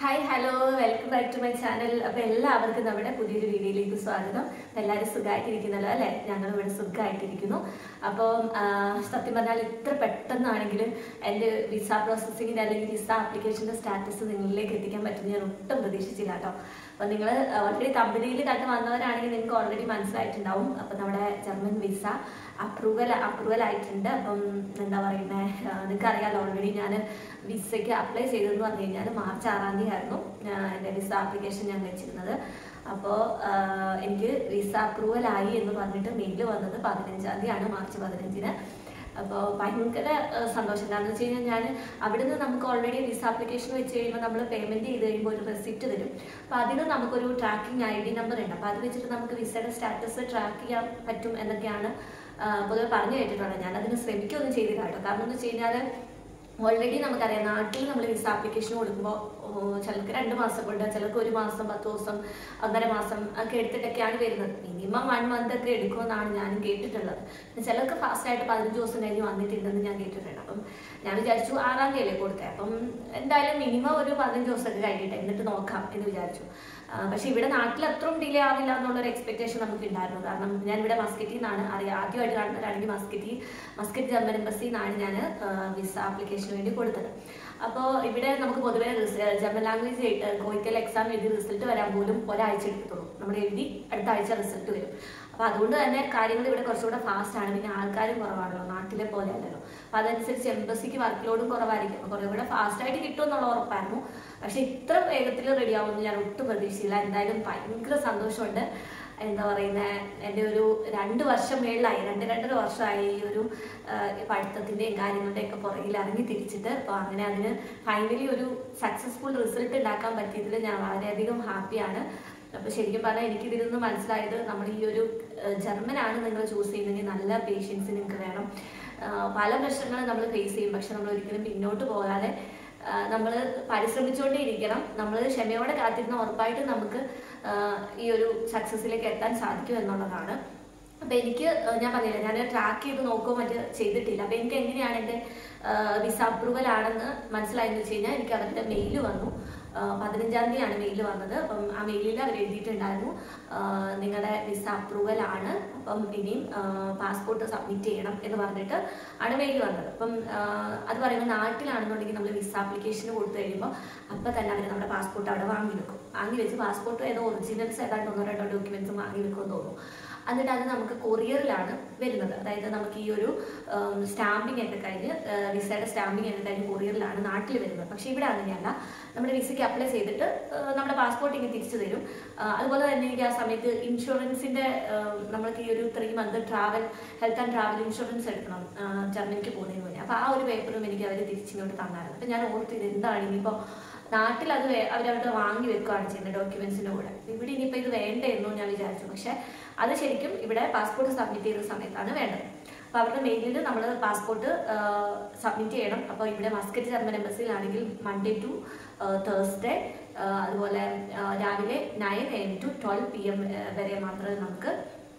hi hello welcome back to my channel അപ്പൊ എല്ലാവർക്കും നമ്മുടെ പുതിയൊരു വീഡിയോയിലേക്ക് സ്വാഗതം അപ്പൊ എല്ലാവരും സുഖമായിട്ടിരിക്കുന്നല്ലോ അല്ലെ ഞങ്ങൾ ഇവിടെ സുഖമായിട്ടിരിക്കുന്നു അപ്പം ആ, സത്യം പറഞ്ഞാൽ ഇത്ര പെട്ടെന്നാണെങ്കിലും എൻ്റെ വിസ പ്രോസസ്സിങ്ങിൻ്റെ അല്ലെങ്കിൽ വിസ ആപ്ലിക്കേഷൻ്റെ സ്റ്റാറ്റസ് നിങ്ങളിലേക്ക് എത്തിക്കാൻ പറ്റുമെന്ന് ഞാൻ ഒട്ടും പ്രതീക്ഷിച്ചില്ല കേട്ടോ അപ്പം നിങ്ങൾ ഓൾറെഡി കമ്പനിയിൽ കണ്ട് വന്നവരാണെങ്കിൽ നിങ്ങൾക്ക് ഓൾറെഡി മനസ്സിലായിട്ടുണ്ടാവും അപ്പം നമ്മുടെ ജർമ്മൻ വിസ അപ്രൂവൽ അപ്രൂവൽ ആയിട്ടുണ്ട് അപ്പം എന്താ പറയുന്നത് നിങ്ങൾക്ക് അറിയാലോ ഓൾറെഡി ഞാൻ വിസയ്ക്ക് അപ്ലൈ ചെയ്തതെന്ന് പറഞ്ഞു കഴിഞ്ഞാൽ മാർച്ച് ആറാം തീയതി ആയിരുന്നു ഞാൻ എൻ്റെ വിസ ആപ്ലിക്കേഷൻ ഞാൻ വെച്ചിരുന്നത് അപ്പോൾ എനിക്ക് വിസ അപ്രൂവൽ ആയി എന്ന് പറഞ്ഞിട്ട് മെയിൽ വന്നത് പതിനഞ്ചാം തീയതിയാണ് മാർച്ച് പതിനഞ്ചിന് അപ്പോൾ ഭയങ്കര ആ, സന്തോഷം കാരണം വെച്ച് കഴിഞ്ഞാൽ ഞാൻ അവിടെ നിന്ന് നമുക്ക് ഓൾറെഡി വിസ ആപ്ലിക്കേഷൻ വെച്ച് കഴിയുമ്പോൾ നമ്മൾ പേയ്മെൻറ്റ് ചെയ്ത് കഴിയുമ്പോൾ ഒരു റെസിപ്റ്റ് തരും അപ്പോൾ അതിന് നമുക്കൊരു ട്രാക്കിംഗ് ഐ ഡി നമ്പർ ഉണ്ട് അപ്പോൾ അത് വെച്ചിട്ട് നമുക്ക് വിസയുടെ സ്റ്റാറ്റസ് ട്രാക്ക് ചെയ്യാൻ പറ്റും എന്നൊക്കെയാണ് ആ, പൊതുവെ പറഞ്ഞു കേട്ടിട്ടുള്ളത് ഞാൻ അതിന് ശ്രമിക്കുകയൊന്നും ചെയ്തില്ല കേട്ടോ കാരണം എന്ന് വെച്ച് കഴിഞ്ഞാൽ ഓൾറെഡി നമുക്കറിയാം നാട്ടിൽ നമ്മൾ വിസ ആപ്ലിക്കേഷൻ കൊടുക്കുമ്പോൾ ചിലർക്ക് രണ്ട് മാസം കൊണ്ട് ചിലർക്ക് ഒരു മാസം പത്ത് ദിവസം ഒന്നര മാസം ഒക്കെ എടുത്തിട്ടൊക്കെയാണ് വരുന്നത് മിനിമം വൺ മന്ത് ഒക്കെ എടുക്കുമെന്നാണ് ഞാനും കേട്ടിട്ടുള്ളത് പിന്നെ ചിലർക്ക് ഫാസ്റ്റ് ആയിട്ട് പതിനഞ്ച് ദിവസം കഴിഞ്ഞ് വന്നിട്ടുണ്ടെന്ന് ഞാൻ കേട്ടിട്ടുണ്ട് അപ്പം ഞാൻ വിചാരിച്ചു ആറാം തീയതിയല്ലേ കൊടുത്തത് അപ്പം എന്തായാലും മിനിമം ഒരു പതിനഞ്ച് ദിവസമൊക്കെ കഴിഞ്ഞിട്ട് എന്നിട്ട് നോക്കാം എന്ന് വിചാരിച്ചു ആ, പക്ഷെ ഇവിടെ നാട്ടിൽ അത്രയും ഡിലേ ആവില്ല എന്നുള്ളൊരു എക്സ്പെക്ടേഷൻ നമുക്ക് ഉണ്ടായിരുന്നു കാരണം ഞാൻ ഇവിടെ മസ്കറ്റിൽ നിന്നാണ് അറിയാം ആദ്യമായിട്ട് കാണുന്നവരാണെങ്കിൽ മസ്കറ്റി മസ്കറ്റ് ജർമ്മൻ എംബസിയിൽ നിന്നാണ് ഞാൻ വിസ ആപ്ലിക്കേഷന് വേണ്ടി കൊടുത്തത് അപ്പോൾ ഇവിടെ നമുക്ക് പൊതുവേ റിസ- ജർമ്മൻ ലാംഗ്വേജ് കോയിക്കൽ എക്സാം എഴുതി റിസൾട്ട് വരാൻ പോലും ഒരാഴ്ച എടുക്കത്തുള്ളൂ നമ്മൾ എഴുതി അടുത്ത ആഴ്ച റിസൾട്ട് വരും അപ്പോൾ അതുകൊണ്ട് തന്നെ കാര്യങ്ങൾ ഇവിടെ കുറച്ചുകൂടെ ഫാസ്റ്റ് ആണ് പിന്നെ ആൾക്കാരും കുറവാണല്ലോ നാട്ടിലെ പോലെ അല്ലല്ലോ അപ്പോൾ അതനുസരിച്ച് എംബസിക്ക് വർക്ക് ലോഡും കുറവായിരിക്കും അപ്പോൾ കുറേ കൂടെ ഫാസ്റ്റ് ആയിട്ട് കിട്ടും എന്നുള്ള ഉറപ്പായിരുന്നു പക്ഷെ ഇത്ര വേഗത്തിൽ റെഡി ആവുമെന്ന് ഞാൻ ഒട്ടും പ്രതീക്ഷിച്ചില്ല എന്തായാലും ഭയങ്കര സന്തോഷമുണ്ട് എന്താ പറയുന്നത് എൻ്റെ ഒരു രണ്ട് വർഷം മേളിലായി രണ്ട് രണ്ടര വർഷമായി ഈ ഒരു ആ, പഠിത്തത്തിൻ്റെയും കാര്യങ്ങളുടെയും ഒക്കെ പുറകിൽ ഇറങ്ങി തിരിച്ചിട്ട് അപ്പോൾ അങ്ങനെ അതിന് ഫൈനലി ഒരു സക്സസ്ഫുൾ റിസൾട്ട് ഉണ്ടാക്കാൻ പറ്റിയതിൽ ഞാൻ വളരെയധികം ഹാപ്പിയാണ് അപ്പോൾ ശരിക്കും പറഞ്ഞാൽ എനിക്ക് ഇതിൽ നിന്ന് മനസ്സിലായത് നമ്മൾ ഈ ഒരു ജർമ്മനാണ് നിങ്ങൾ ചൂസ് ചെയ്യുന്നതെങ്കിൽ നല്ല പേഷ്യൻസ് നിങ്ങൾക്ക് വേണം ആ, പല പ്രശ്നങ്ങളും നമ്മൾ ഫേസ് ചെയ്യും പക്ഷെ നമ്മൾ ഒരിക്കലും പിന്നോട്ട് പോകാതെ നമ്മൾ പരിശ്രമിച്ചുകൊണ്ടേ ഇരിക്കണം നമ്മൾ ക്ഷമയോടെ കാത്തിരുന്ന ഉറപ്പായിട്ടും നമുക്ക് ആ, ഈ ഒരു സക്സസ്സിലേക്ക് എത്താൻ സാധിക്കും എന്നുള്ളതാണ് അപ്പൊ എനിക്ക് ആ, ഞാൻ പറഞ്ഞില്ല ഞാൻ ട്രാക്ക് ചെയ്ത് നോക്കുകയോ മറ്റു ചെയ്തിട്ടില്ല അപ്പൊ എനിക്ക് എങ്ങനെയാണ് എൻ്റെ വിസ അപ്രൂവൽ ആണെന്ന് മനസ്സിലായെന്ന് വെച്ച് കഴിഞ്ഞാൽ എനിക്ക് അവരുടെ മെയിൽ വന്നു ആ, പതിനഞ്ചാം തീയതിയാണ് മെയിൽ വന്നത് അപ്പം ആ മെയിലിൽ അവർ എഴുതിയിട്ടുണ്ടായിരുന്നു ആ, നിങ്ങളുടെ വിസ അപ്രൂവൽ ആണ് അപ്പം ഇനിയും പാസ്പോർട്ട് സബ്മിറ്റ് ചെയ്യണം എന്ന് പറഞ്ഞിട്ട് ആണ് മെയിൽ വന്നത് അപ്പം ആ, അത് പറയുമ്പോൾ നാട്ടിലാണെന്നുണ്ടെങ്കിൽ നമ്മൾ വിസ ആപ്ലിക്കേഷന് കൊടുത്തു കഴിയുമ്പോൾ അപ്പം തന്നെ അവർ നമ്മുടെ പാസ്പോർട്ട് അവിടെ വാങ്ങി വെക്കും വാങ്ങി വെച്ച് പാസ്പോർട്ട് ഏതോ ഒറിജിനൽസ് ഏതാണ്ട് ഒന്നോ രണ്ടോ ഡോക്യുമെന്റ്സ് വാങ്ങി വെക്കുമെന്ന് തോന്നുന്നു എന്നിട്ട് അത് നമുക്ക് കൊറിയറിലാണ് വരുന്നത് അതായത് നമുക്ക് ഈ ഒരു സ്റ്റാമ്പിംഗ് ഒക്കെ കഴിഞ്ഞ് ആ, വിസയുടെ സ്റ്റാമ്പിംഗ് ഒക്കെ കഴിഞ്ഞ് കൊറിയറിലാണ് നാട്ടിൽ വരുന്നത് പക്ഷേ ഇവിടെ അങ്ങനെയല്ല നമ്മുടെ വിസയ്ക്ക് അപ്ലൈ ചെയ്തിട്ട് ആ, നമ്മുടെ പാസ്പോർട്ട് ഇങ്ങനെ തിരിച്ചു തരും ആ, അതുപോലെ തന്നെ എനിക്ക് ആ സമയത്ത് ഇൻഷുറൻസിന്റെ ആ, നമ്മൾക്ക് ഈ ഒരു three month travel health and travel insurance എടുക്കണം ആ, ജർമ്മനിക്ക് പോകുന്നതിന് മുന്നേ അപ്പോൾ ആ ഒരു പേപ്പറും എനിക്ക് അവർ തിരിച്ചിങ്ങോട്ട് തന്നായിരുന്നു അപ്പം ഞാൻ ഓർത്ത് ഇത് എന്താണ് ഇനിയിപ്പോൾ നാട്ടിൽ അത് വേ- അവരവിടെ വാങ്ങി വെക്കുകയാണ് ചെയ്യുന്നത് ഡോക്യുമെന്റ്സിന്റെ കൂടെ ഇവിടെ ഇനിയിപ്പോൾ ഇത് വേണ്ടെന്നോ ഞാൻ വിചാരിച്ചു പക്ഷെ അത് ശരിക്കും ഇവിടെ പാസ്പോർട്ട് സബ്മിറ്റ് ചെയ്ത സമയത്താണ് വേണ്ടത് അപ്പോൾ അവരുടെ മെയിലിൽ നമ്മൾ പാസ്പോർട്ട് സബ്മിറ്റ് ചെയ്യണം അപ്പോൾ ഇവിടെ മസ്കറ്റ് ജർമ്മൻ എംബസിയിലാണെങ്കിൽ മൺഡേ ടു തേഴ്സ്ഡേ അതുപോലെ ആ, രാവിലെ nine A M to twelve P M വരെ മാത്രമേ നമുക്ക്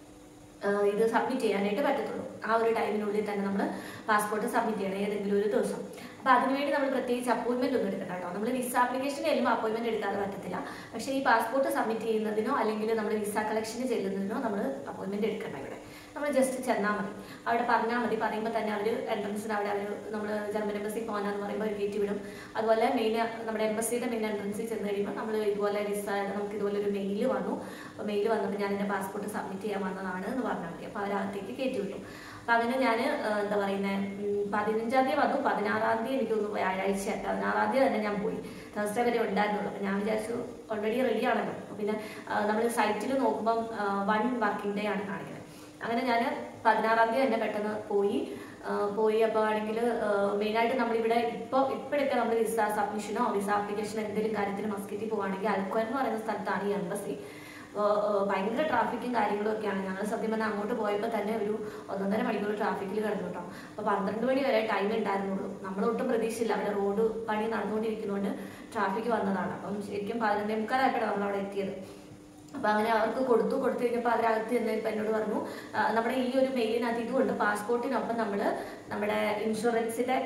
ആഹ് ഇത് സബ്മിറ്റ് ചെയ്യാനായിട്ട് പറ്റത്തുള്ളൂ ആ ഒരു ടൈമിനുള്ളിൽ തന്നെ നമ്മൾ പാസ്പോർട്ട് സബ്മിറ്റ് ചെയ്യണം ഏതെങ്കിലും ഒരു ദിവസം അപ്പോൾ അതിനുവേണ്ടി നമ്മൾ പ്രത്യേകിച്ച് അപ്പോയിൻമെന്റ് ഒന്നും എടുക്കണ്ട കേട്ടോ നമ്മൾ വിസ ആപ്ലിക്കേഷൻ ചെല്ലുമ്പോൾ അപ്പോയിൻമെന്റ് എടുക്കാതെ പറ്റത്തില്ല പക്ഷേ ഈ പാസ്പോർട്ട് സബ്മിറ്റ് ചെയ്യുന്നതിനോ അല്ലെങ്കിൽ നമ്മൾ വിസ കളക്ഷന് ചെല്ലുന്നതിനോ നമ്മൾ അപ്പോയിൻമെന്റ് എടുക്കണ്ട ഇവിടെ നമ്മൾ ജസ്റ്റ് ചെന്നാൽ മതി അവിടെ പറഞ്ഞാൽ മതി പറയുമ്പോൾ തന്നെ അവർ എൻട്രൻസിന് അവിടെ അവർ നമ്മൾ ജർമ്മൻ എംബസി പോകാനെന്ന് പറയുമ്പോൾ അവർ കയറ്റി വിടും അതുപോലെ മെയിൻ നമ്മുടെ എംബസിയുടെ മെയിൻ എൻട്രൻസിൽ ചെന്ന് കഴിയുമ്പോൾ നമ്മൾ ഇതുപോലെ വിസ നമുക്ക് ഇതുപോലെ ഒരു മെയിൽ വന്നു അപ്പോൾ മെയിൽ വന്നപ്പോൾ ഞാൻ എൻ്റെ പാസ്പോർട്ട് സബ്മിറ്റ് ചെയ്യാൻ വന്നതാണ് എന്ന് പറഞ്ഞാൽ മതി അപ്പോൾ അവരകത്തേക്ക് കയറ്റി വിട്ടു അപ്പം അങ്ങനെ ഞാൻ എന്താ പറയുന്നത് പതിനഞ്ചാം തീയതി വന്നു പതിനാറാം തീയതി എനിക്കൊന്ന് വ്യാഴാഴ്ച പതിനാറാം തീയതി തന്നെ ഞാൻ പോയി തേഴ്സ്ഡേ വരെ ഉണ്ടായിരുന്നുള്ളൂ അപ്പം ഞാൻ വിചാരിച്ചു ഓൾറെഡി റെഡി ആണല്ലോ അപ്പോൾ പിന്നെ നമ്മൾ സൈറ്റിൽ നോക്കുമ്പം വൺ വർക്കിംഗ് ഡേ ആണ് കാണിക്കുന്നത് അങ്ങനെ ഞാൻ പതിനാറാം തീയതി തന്നെ പെട്ടെന്ന് പോയി ആ, പോയി അപ്പോൾ ആണെങ്കിൽ മെയിനായിട്ട് നമ്മളിവിടെ ഇപ്പോൾ ഇപ്പോഴൊക്കെ നമ്മൾ വിസ സബ്മിഷനോ വിസ ആപ്ലിക്കേഷനോ എന്തെങ്കിലും കാര്യത്തിന് മസ്കറ്റിൽ പോവുകയാണെങ്കിൽ അൽക്കോൻ എന്ന് പറയുന്ന സ്ഥലത്താണ് ഈ എംബസി അപ്പോൾ ഭയങ്കര ട്രാഫിക്കും കാര്യങ്ങളും ഒക്കെയാണ് ഞങ്ങൾ സത്യം പറഞ്ഞാൽ അങ്ങോട്ട് പോയപ്പോൾ തന്നെ ഒരു ഒന്നൊന്നര മണിക്കൂർ ട്രാഫിക്കിൽ കിടന്നു കേട്ടോ അപ്പോൾ പന്ത്രണ്ട് മണി വരെ ടൈം ഉണ്ടായിരുന്നുള്ളൂ നമ്മളൊട്ടും പ്രതീക്ഷയില്ല അവിടെ റോഡ് പണി നടന്നുകൊണ്ടിരിക്കുന്നതുകൊണ്ട് ട്രാഫിക് വന്നതാണ് അപ്പം ശരിക്കും പതിനൊന്നേ മുക്കാലായപ്പോഴാണ് നമ്മൾ അവിടെ എത്തിയത് അപ്പൊ അങ്ങനെ അവർക്ക് കൊടുത്തു കൊടുത്തു കഴിഞ്ഞപ്പോൾ അവരകത്ത് ചെന്നപ്പോൾ എന്നോട് പറഞ്ഞു ആ, നമ്മുടെ ഈ ഒരു മെയിലിനകത്ത് ഇതുകൊണ്ട് പാസ്പോർട്ടിനൊപ്പം നമ്മൾ നമ്മുടെ ഇൻഷുറൻസിന്റെ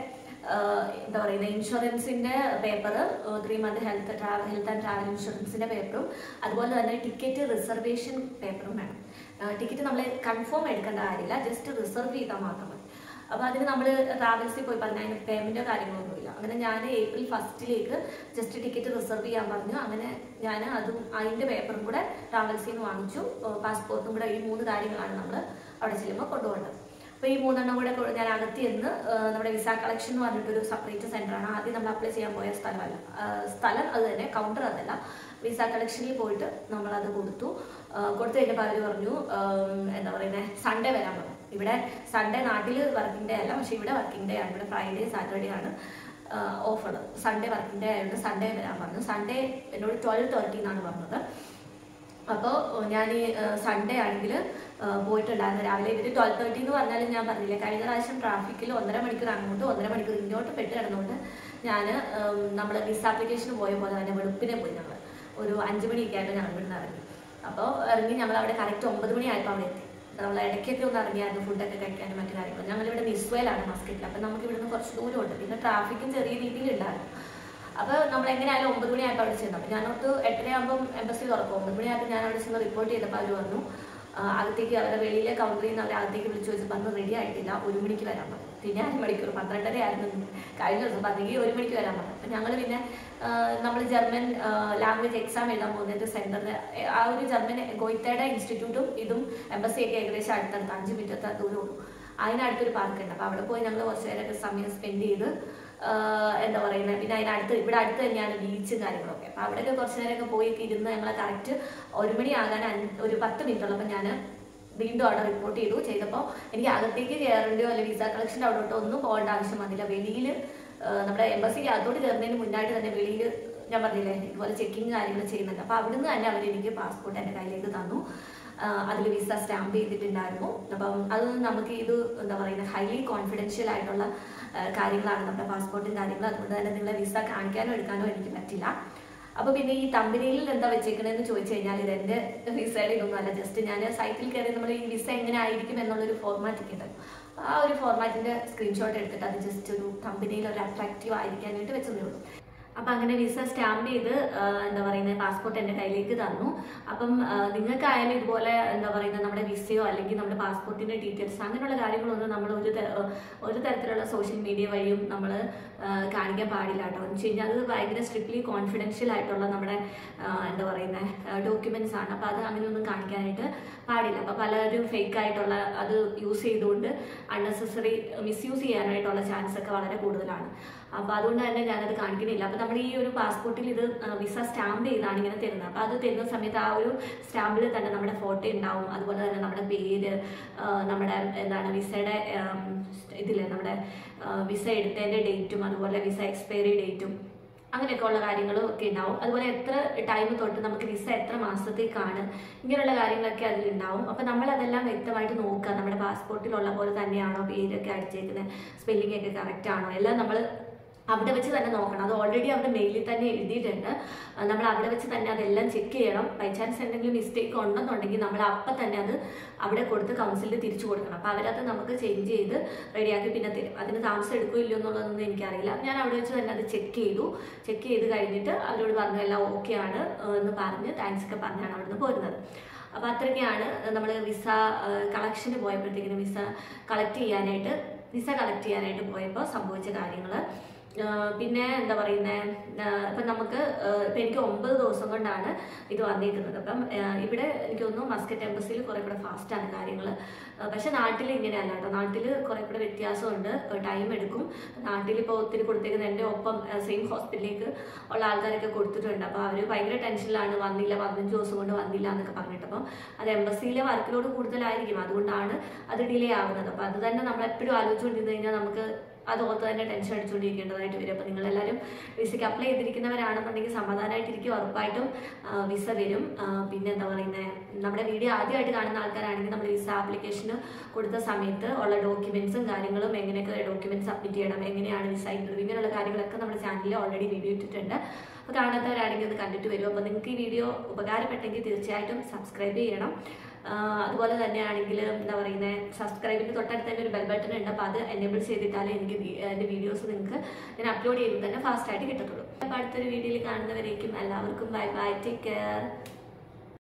എന്താ പറയുന്നത് ഇൻഷുറൻസിന്റെ paper three month health travel health and travel ഇൻഷുറൻസിന്റെ പേപ്പറും അതുപോലെ തന്നെ ടിക്കറ്റ് റിസർവേഷൻ പേപ്പറും വേണം ടിക്കറ്റ് നമ്മൾ കൺഫേം എടുക്കേണ്ട കാര്യമില്ല ജസ്റ്റ് റിസർവ് ചെയ്താൽ മാത്രം മതി അപ്പോൾ അതിന് നമ്മൾ ട്രാവൽസിൽ പോയി പറഞ്ഞാൽ അതിന് പേയ്മെൻറ്റോ കാര്യങ്ങളൊന്നുമില്ല അങ്ങനെ ഞാൻ ഏപ്രിൽ ഫസ്റ്റിലേക്ക് ജസ്റ്റ് ടിക്കറ്റ് റിസർവ് ചെയ്യാൻ പറഞ്ഞു അങ്ങനെ ഞാൻ അതും അതിൻ്റെ പേപ്പറും കൂടെ ട്രാവൽസിൽ നിന്ന് വാങ്ങിച്ചു പാസ്പോർട്ടും കൂടെ ഈ മൂന്ന് കാര്യങ്ങളാണ് നമ്മൾ അവിടെ ചെല്ലുമ്പോൾ കൊണ്ടുപോകേണ്ടത് അപ്പോൾ ഈ മൂന്നെണ്ണം കൂടെ കൊ- ഞാൻ അകത്ത് ചെന്ന് ആ, നമ്മുടെ വിസ കളക്ഷൻ എന്ന് പറഞ്ഞിട്ടൊരു സെപ്പറേറ്റ് സെൻ്ററാണ് ആദ്യം നമ്മൾ അപ്ലൈ ചെയ്യാൻ പോയ സ്ഥലമല്ല ആ, സ്ഥലം അത് തന്നെ കൗണ്ടർ അതല്ല വിസ കളക്ഷനിൽ പോയിട്ട് നമ്മളത് കൊടുത്തു ആ, കൊടുത്തു കഴിഞ്ഞപ്പോൾ അവർ പറഞ്ഞു ആം, എന്താ പറയുന്നത് സൺഡേ വരാൻ പറഞ്ഞു ഇവിടെ സൺഡേ നാട്ടിൽ വർക്കിംഗ് ഡേ അല്ല പക്ഷേ ഇവിടെ വർക്കിംഗ് ഡേ ആണ് ഇവിടെ ഫ്രൈഡേ സാറ്റർഡേ ആണ് ഓഫ് ഉള്ളത് സൺഡേ വർക്കിംഗ് ഡേ ആയതുകൊണ്ട് സൺഡേ വരാൻ പറഞ്ഞു സൺഡേ എന്നോട് ട്വൽവ് തേർട്ടി എന്നാണ് പറഞ്ഞത് അപ്പോൾ ഞാൻ ഈ സൺഡേ ആണെങ്കിൽ പോയിട്ടുണ്ടായിരുന്നു രാവിലെ ഇവർ ട്വൽവ് തേർട്ടി എന്ന് പറഞ്ഞാലും ഞാൻ പറഞ്ഞില്ലേ കഴിഞ്ഞ പ്രാവശ്യം ട്രാഫിക്കിൽ ഒന്നര മണിക്കൂർ അങ്ങോട്ട് ഒന്നര മണിക്കൂർ ഇങ്ങോട്ട് പെട്ട് കിടന്നുകൊണ്ട് ഞാൻ നമ്മൾ വിസ ആപ്ലിക്കേഷന് പോയ പോലെ തന്നെ വെളുപ്പിനെ പോയി ഞങ്ങൾ ഒരു അഞ്ച് മണിയൊക്കെ ആയിട്ട് ഞങ്ങൾ ഇവിടുന്ന് ഇറങ്ങി അപ്പോൾ ഇറങ്ങി ഞങ്ങൾ അവിടെ കറക്റ്റ് ഒമ്പത് മണിയായപ്പോൾ അവിടെ എത്തി നമ്മൾ ഇടയ്ക്കൊക്കെ ഒന്ന് ഇറങ്ങിയായിരുന്നു ഫുഡൊക്കെ കഴിക്കാനും മറ്റു കാര്യങ്ങളും ഞങ്ങളിവിടെ നിസ്വയിലാണ് മസ്കറ്റിൽ അപ്പം നമുക്ക് ഇവിടുന്ന് കുറച്ച് ദൂരമുണ്ട് പിന്നെ ട്രാഫിക്കും ചെറിയ രീതിയിലുണ്ടായിരുന്നു അപ്പോൾ നമ്മൾ എങ്ങനെയായാലും ഒമ്പത് മണിയായപ്പോൾ അവിടെ ചെന്നു അപ്പോൾ ഞാനോട്ട് എട്ടരയാകുമ്പം എംബസി തുറക്കും ഒമ്പത് മണിയായപ്പോൾ ഞാൻ അവിടെ ചെന്ന് റിപ്പോർട്ട് ചെയ്തപ്പോൾ അവർ പറഞ്ഞു ആ, അകത്തേക്ക് അവരെ വെളിയിലെ കൗണ്ടറിൽ നിന്ന് അവരെ അകത്തേക്ക് വിളിച്ചു ചോദിച്ചു പറഞ്ഞു റെഡി ആയിട്ടില്ല ഒരു മണിക്ക് വരാൻ പറഞ്ഞു പിന്നെ അര മണിക്കൂർ പന്ത്രണ്ടര ആയിരുന്നു കഴിഞ്ഞ ദിവസം പറഞ്ഞെങ്കിൽ ഒരു മണിക്ക് വരാൻ പറഞ്ഞു അപ്പം ഞങ്ങൾ പിന്നെ നമ്മൾ ജർമ്മൻ ലാംഗ്വേജ് എക്സാം എഴുതാൻ പോകുന്നത് സെൻറ്ററിൽ ആ ഒരു ജർമ്മൻ ഗോയിത്തയുടെ ഇൻസ്റ്റിറ്റ്യൂട്ടും ഇതും എംബസിയൊക്കെ ഏകദേശം അടുത്തടുത്ത് അഞ്ച് മിനിറ്റത്തെ ദൂരമുള്ളൂ അതിനടുത്തൊരു പാർക്ക് ഉണ്ട് അപ്പോൾ അവിടെ പോയി ഞങ്ങൾ കുറച്ച് നേരമൊക്കെ സമയം സ്പെൻഡ് ചെയ്ത് ആഹ് എന്താ പറയുന്നത് പിന്നെ അതിനടുത്ത് ഇവിടെ അടുത്ത് തന്നെയാണ് ബീച്ചും കാര്യങ്ങളൊക്കെ അപ്പോൾ അവിടെയൊക്കെ കുറച്ച് നേരമൊക്കെ പോയി ഇരുന്ന് ഞങ്ങൾ കറക്റ്റ് ഒരു മണി ആകാൻ അഞ്ച് ഒരു പത്ത് മിനിറ്റ് ഉള്ളപ്പോൾ ഞാൻ വീണ്ടും അവിടെ റിപ്പോർട്ട് ചെയ്തു ചെയ്തപ്പോൾ എനിക്ക് അകത്തേക്ക് കയറേണ്ടയോ അല്ലെങ്കിൽ വിസ കളക്ഷൻ്റെ അവിടോട്ടോ ഒന്നും പോകേണ്ട ആവശ്യം വന്നില്ല വെളിയിൽ നമ്മുടെ എംബസിക്ക് അകത്തോട്ട് കയറുന്നതിന് മുന്നായിട്ട് തന്നെ വെളിയിൽ ഞാൻ പറഞ്ഞില്ലേ ഇതുപോലെ ചെക്കിങ് കാര്യങ്ങൾ ചെയ്യുന്നുണ്ട് അപ്പോൾ അവിടുന്ന് തന്നെ അവർ എനിക്ക് പാസ്പോർട്ട് എൻ്റെ കയ്യിലേക്ക് തന്നു അതിൽ വിസ സ്റ്റാമ്പ് ചെയ്തിട്ടുണ്ടായിരുന്നു അപ്പം അത് നമുക്ക് ഇത് എന്താ പറയുന്നത് ഹൈലി കോൺഫിഡൻഷ്യൽ ആയിട്ടുള്ള ആ, കാര്യങ്ങളാണ് നമ്മുടെ പാസ്പോർട്ടും കാര്യങ്ങളും അതുകൊണ്ട് തന്നെ നിങ്ങളെ വിസ കാണിക്കാനോ എടുക്കാനോ എനിക്ക് പറ്റില്ല അപ്പോൾ പിന്നെ ഈ തമ്പനിയിൽ എന്താ വെച്ചേക്കണേന്ന് ചോദിച്ചു കഴിഞ്ഞാൽ ഇത് എൻ്റെ വിസയുടെ ഇതൊന്നും അല്ല ജസ്റ്റ് ഞാൻ സൈറ്റിൽ കയറി നമ്മൾ ഈ വിസ എങ്ങനെ ആയിരിക്കും എന്നുള്ളൊരു ഫോർമാറ്റ് ഒക്കെ ഉണ്ടല്ലോ അപ്പോൾ ആ ഒരു ഫോർമാറ്റിൻ്റെ സ്ക്രീൻഷോട്ട് എടുത്തിട്ട് അത് ജസ്റ്റ് ഒരു കമ്പനിയിൽ ഒരു അട്രാക്റ്റീവ് ആയിരിക്കാനായിട്ട് വെച്ചതേ ഉള്ളൂ അപ്പം അങ്ങനെ വിസ സ്റ്റാമ്പ് ചെയ്ത് ആ, എന്താ പറയുന്നത് പാസ്പോർട്ട് എൻ്റെ കയ്യിലേക്ക് തന്നു അപ്പം ആ, നിങ്ങൾക്കായാലും ഇതുപോലെ എന്താ പറയുന്നത് നമ്മുടെ വിസയോ അല്ലെങ്കിൽ നമ്മുടെ പാസ്പോർട്ടിൻ്റെ ഡീറ്റെയിൽസ് അങ്ങനെയുള്ള കാര്യങ്ങളൊന്നും നമ്മൾ ഒരു ത- ഒരു തരത്തിലുള്ള സോഷ്യൽ മീഡിയ വഴിയും നമ്മൾ കാണിക്കാൻ പാടില്ല കേട്ടോ എന്ന് വെച്ച് കഴിഞ്ഞാൽ അത് ഭയങ്കര സ്ട്രിക്ട്ലി കോൺഫിഡൻഷ്യൽ ആയിട്ടുള്ള നമ്മുടെ ആ, എന്താ പറയുന്നത് ഡോക്യുമെന്റ്സ് ആണ് അപ്പോൾ അത് അങ്ങനെയൊന്നും കാണിക്കാനായിട്ട് പാടില്ല അപ്പോൾ പലരും ഫേക്ക് ആയിട്ടുള്ള അത് യൂസ് ചെയ്തുകൊണ്ട് അൺനെസസറി മിസ്യൂസ് ചെയ്യാനായിട്ടുള്ള ചാൻസ് ഒക്കെ വളരെ കൂടുതലാണ് അപ്പോൾ അതുകൊണ്ട് തന്നെ ഞാനത് കാണിക്കുന്നില്ല അപ്പോൾ നമ്മുടെ ഈ ഒരു പാസ്പോർട്ടിൽ ഇത് വിസ സ്റ്റാമ്പ് ചെയ്താണ് ഇങ്ങനെ തരുന്നത് അപ്പോൾ അത് തരുന്ന സമയത്ത് ആ ഒരു സ്റ്റാമ്പിൽ തന്നെ നമ്മുടെ ഫോട്ടോ ഉണ്ടാവും അതുപോലെ തന്നെ നമ്മുടെ പേര് ആ, നമ്മുടെ എന്താണ് വിസയുടെ ഇതില്ലേ നമ്മുടെ ആ, വിസ എടുത്തതിൻ്റെ ഡേറ്റും അതുപോലെ വിസ എക്സ്പയറി ഡേറ്റും അങ്ങനെയൊക്കെ ഉള്ള കാര്യങ്ങളും ഒക്കെ ഉണ്ടാവും അതുപോലെ എത്ര ടൈം തൊട്ട് നമുക്ക് വിസ എത്ര മാസത്തേക്കാണ് ഇങ്ങനെയുള്ള കാര്യങ്ങളൊക്കെ അതിലുണ്ടാവും അപ്പം നമ്മൾ അതെല്ലാം വ്യക്തമായിട്ട് നോക്കുക നമ്മുടെ പാസ്പോർട്ടിലുള്ള പോലെ തന്നെയാണോ പേരൊക്കെ അടിച്ചേക്കുന്നത് സ്പെല്ലിംഗ് ഒക്കെ കറക്റ്റ് ആണോ എല്ലാം നമ്മൾ അവിടെ വെച്ച് തന്നെ നോക്കണം അത് ഓൾറെഡി അവിടെ മെയിലിൽ തന്നെ എഴുതിയിട്ടുണ്ട് ആ, നമ്മൾ അവിടെ വെച്ച് തന്നെ അതെല്ലാം ചെക്ക് ചെയ്യണം ബൈ ചാൻസ് എന്തെങ്കിലും മിസ്റ്റേക്ക് ഉണ്ടെന്നുണ്ടെങ്കിൽ നമ്മൾ അപ്പം തന്നെ അത് അവിടെ കൊടുത്ത് കൗൺസിലിൽ തിരിച്ചു കൊടുക്കണം അപ്പോൾ അവരത് നമുക്ക് ചേഞ്ച് ചെയ്ത് റെഡിയാക്കി പിന്നെ തരും അതിന് താമസം എടുക്കുമോ ഇല്ലയോ എന്നുള്ളതൊന്നും എനിക്കറിയില്ല ഞാൻ അവിടെ വെച്ച് തന്നെ അത് ചെക്ക് ചെയ്തു ചെക്ക് ചെയ്ത് കഴിഞ്ഞിട്ട് അവരോട് പറഞ്ഞു എല്ലാം ഓക്കെ ആണ് ആ, എന്ന് പറഞ്ഞ് താങ്ക്സ് ഒക്കെ പറഞ്ഞാണ് അവിടുന്ന് പോരുന്നത് അപ്പോൾ അത്രയ്ക്കാണ് നമ്മൾ വിസ കളക്ഷന് പോയപ്പോഴത്തേക്കിനും വിസ കളക്ട് ചെയ്യാനായിട്ട് വിസ കളക്ട് ചെയ്യാനായിട്ട് പോയപ്പോൾ സംഭവിച്ച കാര്യങ്ങൾ പിന്നെ എന്താ പറയുന്നത് ഇപ്പം നമുക്ക് ആഹ് ഇപ്പം എനിക്ക് ഒമ്പത് ദിവസം കൊണ്ടാണ് ഇത് വന്നിരിക്കുന്നത് അപ്പം ആഹ് ഇവിടെ എനിക്ക് തോന്നുന്നു മസ്കറ്റ് എംബസിയിൽ കുറേ കൂടെ ഫാസ്റ്റാണ് കാര്യങ്ങൾ പക്ഷെ നാട്ടിൽ ഇങ്ങനെയല്ല കേട്ടോ നാട്ടിൽ കുറേ കൂടെ വ്യത്യാസമുണ്ട് ടൈം എടുക്കും നാട്ടിൽ ഇപ്പോൾ ഒത്തിരി കൊടുത്തേക്കുന്നത് എൻ്റെ ഒപ്പം സെയിം ഹോസ്പിറ്റലിലേക്ക് ഉള്ള ആൾക്കാരൊക്കെ കൊടുത്തിട്ടുണ്ട് അപ്പോൾ അവർ ഭയങ്കര ടെൻഷനിലാണ് വന്നില്ല പതിനഞ്ച് ദിവസം കൊണ്ട് വന്നില്ല എന്നൊക്കെ പറഞ്ഞിട്ട് അപ്പം അത് എംബസിയിലെ വർക്കിലോട് കൂടുതലായിരിക്കും അതുകൊണ്ടാണ് അത് ഡിലേ ആവുന്നത് അപ്പോൾ അത് തന്നെ നമ്മൾ എപ്പോഴും ആലോചിച്ചുകൊണ്ടിരുന്ന് കഴിഞ്ഞാൽ നമുക്ക് അത് ഓർത്ത് തന്നെ ടെൻഷൻ അടിച്ചുകൊണ്ടിരിക്കേണ്ടതായിട്ട് വരും അപ്പോൾ നിങ്ങളെല്ലാവരും വിസയ്ക്ക് അപ്ലൈ ചെയ്തിരിക്കുന്നവരാണെന്നുണ്ടെങ്കിൽ സമാധാനമായിട്ടിരിക്കും ഉറപ്പായിട്ടും ആ, വിസ വരും ആ, പിന്നെ എന്താ പറയുന്നത് നമ്മുടെ വീഡിയോ ആദ്യമായിട്ട് കാണുന്ന ആൾക്കാരാണെങ്കിൽ നമ്മൾ വിസ ആപ്ലിക്കേഷന് കൊടുത്ത സമയത്ത് ഉള്ള ഡോക്യുമെന്റ്സും കാര്യങ്ങളും എങ്ങനെയൊക്കെ ഡോക്യുമെന്റ്സ് സബ്മിറ്റ് ചെയ്യണം എങ്ങനെയാണ് വിസ ഇന്റർവ്യൂ ഇങ്ങനെയുള്ള കാര്യങ്ങളൊക്കെ നമ്മുടെ ചാനലിൽ ഓൾറെഡി വീഡിയോ ഇട്ടിട്ടുണ്ട് അപ്പോൾ കാണാത്തവരാണെങ്കിൽ അത് കണ്ടിട്ട് വരും അപ്പോൾ നിങ്ങൾക്ക് ഈ വീഡിയോ ഉപകാരപ്പെട്ടെങ്കിൽ തീർച്ചയായിട്ടും സബ്സ്ക്രൈബ് ചെയ്യണം അതുപോലെ തന്നെയാണെങ്കിൽ എന്താ പറയുന്നത് സബ്സ്ക്രൈബിൻ്റെ തൊട്ടടുത്ത് തന്നെ ഒരു ബെൽ ബട്ടൺ ഉണ്ട് അപ്പോൾ അത് എനേബിൾ ചെയ്തിട്ടാലേ എനിക്ക് വി- എൻ്റെ വീഡിയോസ് നിങ്ങൾക്ക് ഞാൻ അപ്ലോഡ് ചെയ്ത് തന്നെ ഫാസ്റ്റായിട്ട് കിട്ടത്തുള്ളൂ അപ്പോൾ അടുത്തൊരു വീഡിയോയിൽ കാണുന്നവരേക്കും എല്ലാവർക്കും ബൈ ബൈ ടേക്ക് കെയർ